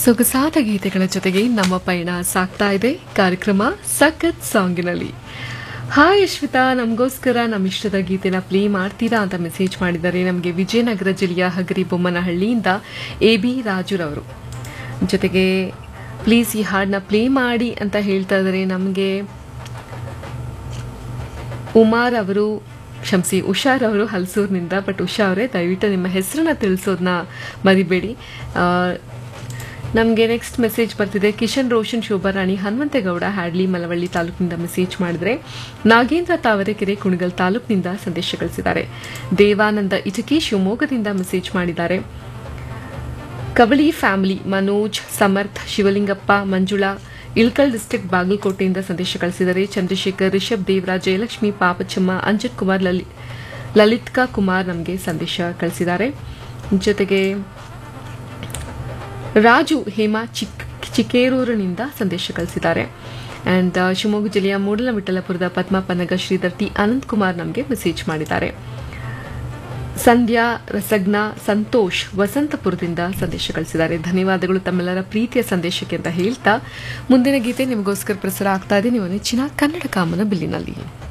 ಸೊಗಸಾದ ಗೀತೆಗಳ ಜೊತೆಗೆ ನಮ್ಮ ಪಯಣ ಸಾಗ್ತಾ ಇದೆ ಕಾರ್ಯಕ್ರಮ ಸಖತ್ ಸಾಂಗಿನಲ್ಲಿ ಹಾಯ್ ಅಶ್ವಿತಾ ನಮಗೋಸ್ಕರ ನಮ್ಮ ಇಷ್ಟದ ಗೀತೆನ ಪ್ಲೇ ಮಾಡ್ತೀರಾ ಅಂತ ಮೆಸೇಜ್ ಮಾಡಿದ್ದಾರೆ ನಮಗೆ ವಿಜಯನಗರ ಜಿಲ್ಲೆಯ ಹಗರಿ ಬೊಮ್ಮನಹಳ್ಳಿಯಿಂದ ಎ ಬಿ ರಾಜುರವರು ಜೊತೆಗೆ ಪ್ಲೀಸ್ ಈ ಹಾಡನ್ನ ಪ್ಲೇ ಮಾಡಿ ಅಂತ ಹೇಳ್ತಾ ಇದ್ದಾರೆ ನಮಗೆ ಉಮಾರ್ ಅವರು ಕ್ಷಮಿಸಿ ಉಷಾರ್ ಅವರು ಹಲಸೂರಿನಿಂದ ಬಟ್ ಉಷಾ ಅವರೇ ದಯವಿಟ್ಟು ನಿಮ್ಮ ಹೆಸರನ್ನ ತಿಳಿಸೋದನ್ನ ಮರಿಬೇಡಿ ನಮಗೆ ನೆಕ್ಸ್ಟ್ ಮೆಸೇಜ್ ಬರ್ತಿದೆ ಕಿಶನ್ ರೋಷನ್ ಶೋಭಾರಾಣಿ ಹನುಮಂತೇಗೌಡ ಹ್ಯಾಡ್ಲಿ ಮಲವಳ್ಳಿ ತಾಲೂಕಿನಿಂದ ಮೆಸೇಜ್ ಮಾಡಿದ್ರೆ ನಾಗೇಂದ್ರ ತಾವರೆಕೆರೆ ಕುಣಗಲ್ ತಾಲೂಕಿನಿಂದ ಸಂದೇಶ ಕಳಿಸಿದ್ದಾರೆ ದೇವಾನಂದ ಇಟಕಿ ಶಿವಮೊಗ್ಗದಿಂದ ಮೆಸೇಜ್ ಮಾಡಿದ್ದಾರೆ ಕವಳಿ ಫ್ಯಾಮಿಲಿ ಮನೋಜ್ ಸಮರ್ಥ್ ಶಿವಲಿಂಗಪ್ಪ ಮಂಜುಳಾ ಇಳ್ಕಲ್ ಡಿಸ್ಟ್ರಿಕ್ಟ್ ಬಾಗಲಕೋಟೆಯಿಂದ ಸಂದೇಶ ಕಳಿಸಿದರೆ ಚಂದ್ರಶೇಖರ್ ರಿಷಬ್ ದೇವರಾಜ್ ಜಯಲಕ್ಷ್ಮಿ ಪಾಪಚಮ್ಮ ಅಂಜನ್ ಕುಮಾರ್ ಲಲಿ ಲಲಿತ್ಕಾ ಕುಮಾರ್ ನಮಗೆ ಸಂದೇಶ ಕಳಿಸಿದ್ದಾರೆ ಜೊತೆಗೆ ರಾಜು ಹೇಮಾ ಚಿಕ್ ಚಿಕ್ಕೇರೂರಿನಿಂದ ಸಂದೇಶ ಕಳಿಸಿದ್ದಾರೆ ಅಂಡ್ ಶಿವಮೊಗ್ಗ ಜಿಲ್ಲೆಯ ಮೂಡಲವಿಠಲಪುರದ ಪದ್ಮಪನಗ ಶ್ರೀಧರ್ ಟಿ ಅನಂತ್ ಕುಮಾರ್ ನಮಗೆ ಮೆಸೇಜ್ ಮಾಡಿದ್ದಾರೆ ಸಂಧ್ಯಾ ರಸಗ್ನ ಸಂತೋಷ್ ವಸಂತಪುರದಿಂದ ಸಂದೇಶ ಕಳಿಸಿದ್ದಾರೆ ಧನ್ಯವಾದಗಳು ತಮ್ಮೆಲ್ಲರ ಪ್ರೀತಿಯ ಸಂದೇಶಕ್ಕೆ ಅಂತ ಹೇಳ್ತಾ ಮುಂದಿನ ಗೀತೆ ನಿಮಗೋಸ್ಕರ ಪ್ರಸಾರ ಆಗ್ತಾ ಇದೆ ನಿಮ್ಮ ನೆಚ್ಚಿನ ಕನ್ನಡ ಕಾಮನ ಬಿಲ್ಲಿನಲ್ಲಿ